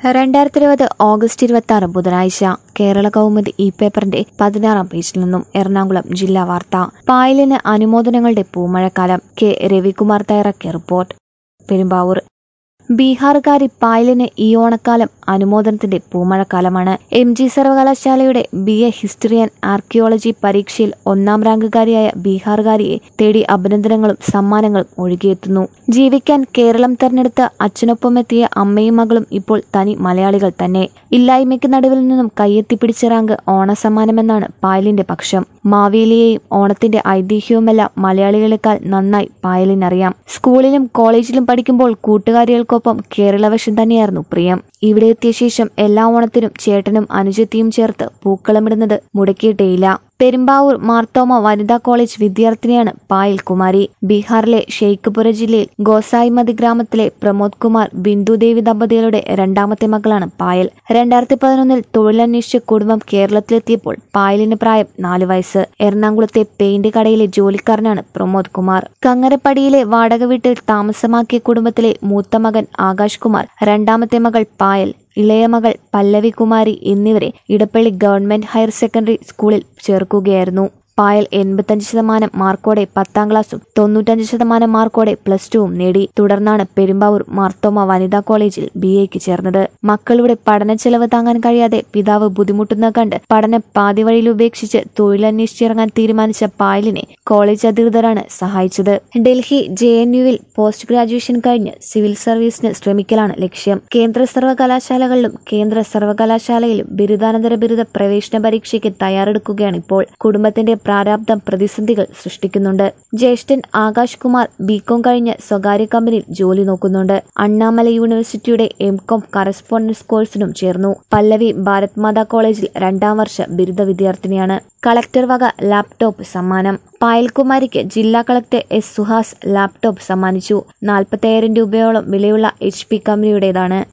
രണ്ടായിരത്തി ഇരുപത് ഓഗസ്റ്റ് ഇരുപത്തി ആറ് ബുധനാഴ്ച കേരള കൗമുദി ഇ പേപ്പറിന്റെ പതിനാറാം പേജിൽ നിന്നും എറണാകുളം ജില്ലാ വാർത്ത പായലിന് അനുമോദനങ്ങളുടെ പൂമഴക്കാലം കെ രവികുമാർ തയ്യാറാക്കിയ റിപ്പോർട്ട് പെരുമ്പാവൂർ ബീഹാറുകാരി പായലിന് ഈ ഓണക്കാലം അനുമോദനത്തിന്റെ പൂമഴക്കാലമാണ് എം ജി സർവകലാശാലയുടെ B A history and archaeology പരീക്ഷയിൽ ഒന്നാം റാങ്കുകാരിയായ ബീഹാറുകാരിയെ തേടി അഭിനന്ദനങ്ങളും സമ്മാനങ്ങളും ഒഴുകിയെത്തുന്നു ജീവിക്കാൻ കേരളം തെരഞ്ഞെടുത്ത അച്ഛനൊപ്പം എത്തിയ അമ്മയും മകളും ഇപ്പോൾ തനി മലയാളികൾ തന്നെ ഇല്ലായ്മയ്ക്ക് നടുവിൽ നിന്നും കയ്യെത്തിപ്പിടിച്ച റാങ്ക് ഓണസമ്മാനമെന്നാണ് പായലിന്റെ പക്ഷം മാവേലിയെയും ഓണത്തിന്റെ ഐതിഹ്യവുമെല്ലാം മലയാളികളെക്കാൾ നന്നായി പായലിനറിയാം സ്കൂളിലും കോളേജിലും പഠിക്കുമ്പോൾ കൂട്ടുകാരികൾക്കൊപ്പം കേരളവശം തന്നെയായിരുന്നു പ്രിയം ഇവിടെ എത്തിയ ശേഷം എല്ലാ ഓണത്തിനും ചേട്ടനും അനുജത്തിയും ചേർത്ത് പൂക്കളമിടുന്നത് മുടക്കിയിട്ടേയില്ല പെരുമ്പാവൂർ മാർത്തോമ വനിതാ കോളേജ് വിദ്യാർത്ഥിനിയാണ് പായൽ കുമാരി ബീഹാറിലെ ഷെയ്ഖ്പുര ജില്ലയിൽ ഗോസായിമതി ഗ്രാമത്തിലെ പ്രമോദ് കുമാർ ബിന്ദുദേവി ദമ്പതികളുടെ രണ്ടാമത്തെ മകളാണ് പായൽ രണ്ടായിരത്തി പതിനൊന്നിൽ തൊഴിലന്വേഷിച്ച് കുടുംബം കേരളത്തിലെത്തിയപ്പോൾ പായലിന് പ്രായം നാല് വയസ്സ് എറണാകുളത്തെ പെയിന്റ് കടയിലെ ജോലിക്കാരനാണ് പ്രമോദ് കുമാർ കങ്ങരപ്പടിയിലെ വാടക വീട്ടിൽ താമസമാക്കിയ കുടുംബത്തിലെ മൂത്ത മകൻ ആകാശ് കുമാർ രണ്ടാമത്തെ മകൾ പായൽ ഇളയ മകൾ പല്ലവി കുമാരി എന്നിവരെ ഇടപ്പള്ളി ഗവൺമെന്റ് ഹയർ സെക്കൻഡറി സ്കൂളിൽ ചേർക്കുകയായിരുന്നു പായൽ എൺപത്തഞ്ച് ശതമാനം മാർക്കോടെ പത്താം ക്ലാസ്സും തൊണ്ണൂറ്റഞ്ച് ശതമാനം മാർക്കോടെ പ്ലസ് ടുവും നേടി തുടർന്നാണ് പെരുമ്പാവൂർ മാർത്തോമ വനിതാ കോളേജിൽ ബി എക്ക് ചേർന്നത് മക്കളുടെ പഠന ചെലവ് താങ്ങാൻ കഴിയാതെ പിതാവ് ബുദ്ധിമുട്ടുന്ന കണ്ട് പഠനം പാതി വഴിയിൽ ഉപേക്ഷിച്ച് തൊഴിലന്വേഷിച്ചിറങ്ങാൻ തീരുമാനിച്ച പായലിനെ കോളേജ് അധികൃതരാണ് സഹായിച്ചത് ഡൽഹി ജെ എൻ യുവിൽ പോസ്റ്റ് ഗ്രാജുവേഷൻ കഴിഞ്ഞ് സിവിൽ സർവീസിന് ശ്രമിക്കലാണ് ലക്ഷ്യം കേന്ദ്ര സർവകലാശാലകളിലും കേന്ദ്ര സർവകലാശാലയിലും ബിരുദാനന്തര ബിരുദ പ്രവേശന പരീക്ഷയ്ക്ക് തയ്യാറെടുക്കുകയാണ് ഇപ്പോൾ കുടുംബത്തിന്റെ പ്രാരാബ്ദം പ്രതിസന്ധികൾ സൃഷ്ടിക്കുന്നുണ്ട് ജ്യേഷ്ഠൻ ആകാശ് കുമാർ ബികോം കഴിഞ്ഞ് സ്വകാര്യ കമ്പനിയിൽ ജോലി നോക്കുന്നുണ്ട് അണ്ണാമല യൂണിവേഴ്സിറ്റിയുടെ എം കോം കറസ്പോണ്ടൻസ് കോഴ്സിനും ചേർന്നു പല്ലവി ഭാരത് മാതാ കോളേജിൽ രണ്ടാം വർഷ ബിരുദ വിദ്യാർത്ഥിനിയാണ് കളക്ടർ വക ലാപ്ടോപ്പ് സമ്മാനം പായൽകുമാരിക്ക് ജില്ലാ കളക്ടർ എസ് സുഹാസ് ലാപ്ടോപ്പ് സമ്മാനിച്ചു നാൽപ്പത്തയ്യായിരം രൂപയോളം വിലയുള്ള എച്ച് പി കമ്പനിയുടേതാണ്